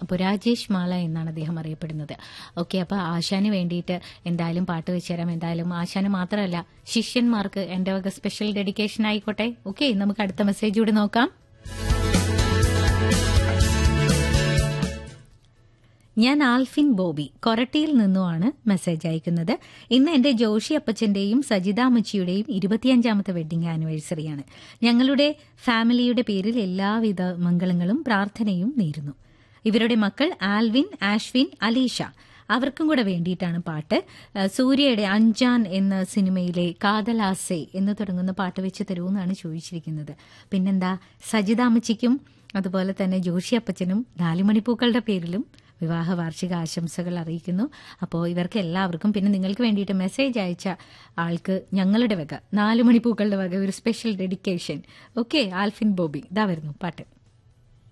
അപ്പോൾ രാജേഷ് മാല എന്നാണ് അദ്ദേഹം അറിയപ്പെടുന്നത് ഓക്കെ അപ്പോൾ ആശാന് വേണ്ടിയിട്ട് എന്തായാലും പാട്ട് വെച്ചുതരാം എന്തായാലും ആശാന് മാത്രമല്ല ശിഷ്യന്മാർക്ക് എന്റെ വക സ്പെഷ്യൽ ഡെഡിക്കേഷൻ ആയിക്കോട്ടെ ഓക്കെ നമുക്ക് അടുത്ത മെസ്സേജ് കൂടി നോക്കാം ഞാൻ ആൽഫിൻ ബോബി കൊരട്ടിയിൽ നിന്നുമാണ് മെസ്സേജ് അയക്കുന്നത് ഇന്ന് എന്റെ ജോഷി അപ്പച്ചന്റെയും സജിത അമ്മച്ചിയുടെയും ഇരുപത്തിയഞ്ചാമത്തെ വെഡിങ് ആനിവേഴ്സറിയാണ് ഞങ്ങളുടെ ഫാമിലിയുടെ പേരിൽ എല്ലാവിധ മംഗളങ്ങളും പ്രാർത്ഥനയും നേരുന്നു ഇവരുടെ മക്കൾ ആൽവിൻ ആഷ്വിൻ അലീഷ അവർക്കും കൂടെ വേണ്ടിയിട്ടാണ് പാട്ട് ഏഹ് സൂര്യയുടെ അഞ്ചാൻ എന്ന സിനിമയിലെ കാതലാസെ എന്ന് തുടങ്ങുന്ന പാട്ട് വെച്ച് തരുമെന്നാണ് ചോദിച്ചിരിക്കുന്നത് പിന്നെന്താ സജിത അമ്മച്ചിക്കും അതുപോലെ തന്നെ ജോഷി അപ്പച്ചനും നാലുമണിപ്പൂക്കളുടെ പേരിലും വിവാഹ വാർഷിക ആശംസകൾ അറിയിക്കുന്നു അപ്പോൾ ഇവർക്ക് എല്ലാവർക്കും പിന്നെ നിങ്ങൾക്ക് വേണ്ടിയിട്ട് മെസ്സേജ് അയച്ച ആൾക്ക് ഞങ്ങളുടെ വക നാല് മണിപ്പൂക്കളുടെ വക ഒരു special dedication okay Alphin Bobby ഇതാ വരുന്നു പാട്ട്